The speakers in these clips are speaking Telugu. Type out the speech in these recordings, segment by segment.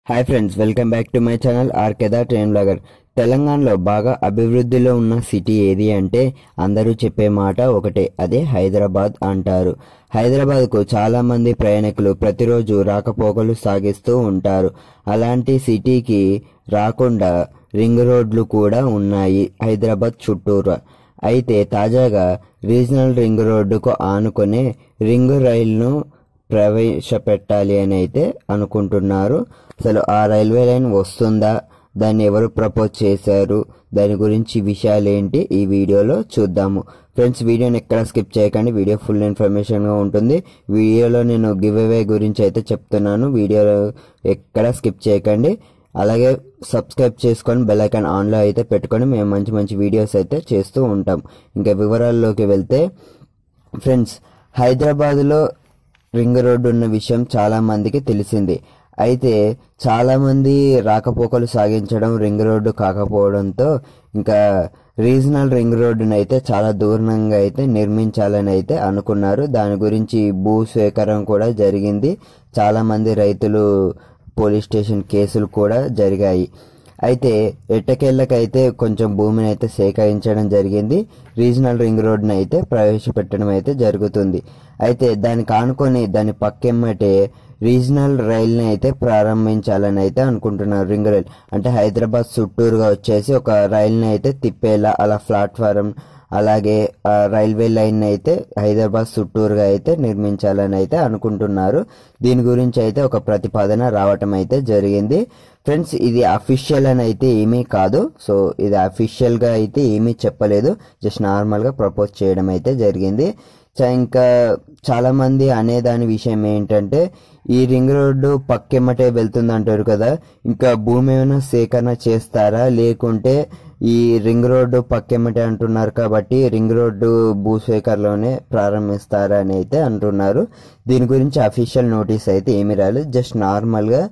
hi friends welcome back to my channel ఆర్కెదా ట్రైన్ బ్లాగర్ తెలంగాణలో బాగా అభివృద్ధిలో ఉన్న సిటీ ఏది అంటే అందరూ చెప్పే మాట ఒకటే అదే హైదరాబాద్ అంటారు హైదరాబాద్కు చాలా మంది ప్రయాణికులు ప్రతిరోజు రాకపోకలు సాగిస్తూ ఉంటారు అలాంటి సిటీకి రాకుండా రింగ్ రోడ్లు కూడా ఉన్నాయి హైదరాబాద్ చుట్టూరా అయితే తాజాగా రీజనల్ రింగ్ రోడ్డుకు ఆనుకునే రింగ్ రైలును ప్రవేశపెట్టాలి అని అయితే అనుకుంటున్నారు అసలు ఆ రైల్వే లైన్ వస్తుందా దాన్ని ఎవరు ప్రపోజ్ చేశారు దాని గురించి విషయాలు ఏంటి ఈ వీడియోలో చూద్దాము ఫ్రెండ్స్ వీడియోని ఎక్కడ స్కిప్ చేయకండి వీడియో ఫుల్ ఇన్ఫర్మేషన్గా ఉంటుంది వీడియోలో నేను గివ్ అవే గురించి అయితే చెప్తున్నాను వీడియోలో ఎక్కడ స్కిప్ చేయకండి అలాగే సబ్స్క్రైబ్ చేసుకొని బెల్ ఐకాన్ ఆన్లో అయితే పెట్టుకొని మేము మంచి మంచి వీడియోస్ అయితే చేస్తూ ఉంటాం ఇంకా వివరాల్లోకి వెళ్తే ఫ్రెండ్స్ హైదరాబాద్లో రింగ్ రోడ్డు ఉన్న విషయం చాలా మందికి తెలిసింది అయితే చాలా మంది రాకపోకలు సాగించడం రింగ్ రోడ్డు కాకపోవడంతో ఇంకా రీజనల్ రింగ్ రోడ్డును అయితే చాలా దూరంగా అయితే నిర్మించాలని అయితే అనుకున్నారు దాని గురించి భూ స్వీకారం కూడా జరిగింది చాలా మంది రైతులు పోలీస్ స్టేషన్ కేసులు కూడా జరిగాయి అయితే ఎట్టకేళ్ళకైతే కొంచెం భూమిని అయితే సేకరించడం జరిగింది రీజనల్ రింగ్ రోడ్ని అయితే ప్రవేశపెట్టడం అయితే జరుగుతుంది అయితే దానికి ఆనుకొని దాని పక్కెమ్మటే రీజనల్ రైల్ని అయితే ప్రారంభించాలని అయితే అనుకుంటున్నారు రింగ్ రైల్ అంటే హైదరాబాద్ చుట్టూరుగా వచ్చేసి ఒక రైల్ని అయితే తిప్పేలా అలా ప్లాట్ఫారం అలాగే ఆ రైల్వే లైన్ అయితే హైదరాబాద్ చుట్టూరుగా అయితే నిర్మించాలని అయితే అనుకుంటున్నారు దీని గురించి అయితే ఒక ప్రతిపాదన రావటం అయితే జరిగింది ఫ్రెండ్స్ ఇది అఫీషియల్ అని అయితే ఏమీ కాదు సో ఇది అఫీషియల్గా అయితే ఏమీ చెప్పలేదు జస్ట్ నార్మల్గా ప్రపోజ్ చేయడం అయితే జరిగింది చ- ఇంకా చాలా మంది అనేదాని విషయం ఏంటంటే ఈ రింగ్ రోడ్డు పక్కెమ్మటే వెళ్తుంది అంటారు కదా ఇంకా భూమి ఏమైనా సేకరణ చేస్తారా లేకుంటే ఈ రింగ్ రోడ్డు పక్కెమ్మటే అంటున్నారు కాబట్టి రింగ్ రోడ్డు భూసేకరణలోనే ప్రారంభిస్తారా అని అయితే అంటున్నారు దీని గురించి అఫీషియల్ నోటీస్ అయితే ఏమీ రాలేదు జస్ట్ నార్మల్గా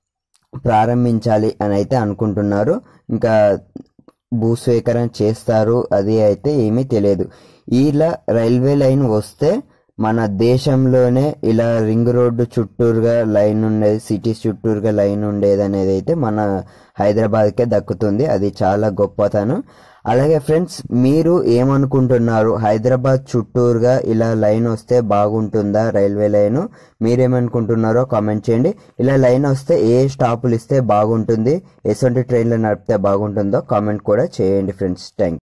ప్రారంభించాలి అని అయితే అనుకుంటున్నారు ఇంకా భూస్వీకరణ చేస్తారు అది అయితే ఏమీ తెలియదు ఇలా రైల్వే లైన్ వస్తే మన దేశంలోనే ఇలా రింగ్ రోడ్డు చుట్టూరుగా లైన్ ఉండేది సిటీస్ చుట్టూరుగా లైన్ ఉండేది అనేది అయితే మన హైదరాబాద్కే దక్కుతుంది అది చాలా గొప్పతనం అలాగే ఫ్రెండ్స్ మీరు ఏమనుకుంటున్నారు హైదరాబాద్ చుట్టూరుగా ఇలా లైన్ వస్తే బాగుంటుందా రైల్వే లైన్ మీరేమనుకుంటున్నారో కామెంట్ చేయండి ఇలా లైన్ వస్తే ఏ స్టాపులు ఇస్తే బాగుంటుంది ఎటువంటి ట్రైన్లు నడిపితే బాగుంటుందో కామెంట్ కూడా చేయండి ఫ్రెండ్స్ థ్యాంక్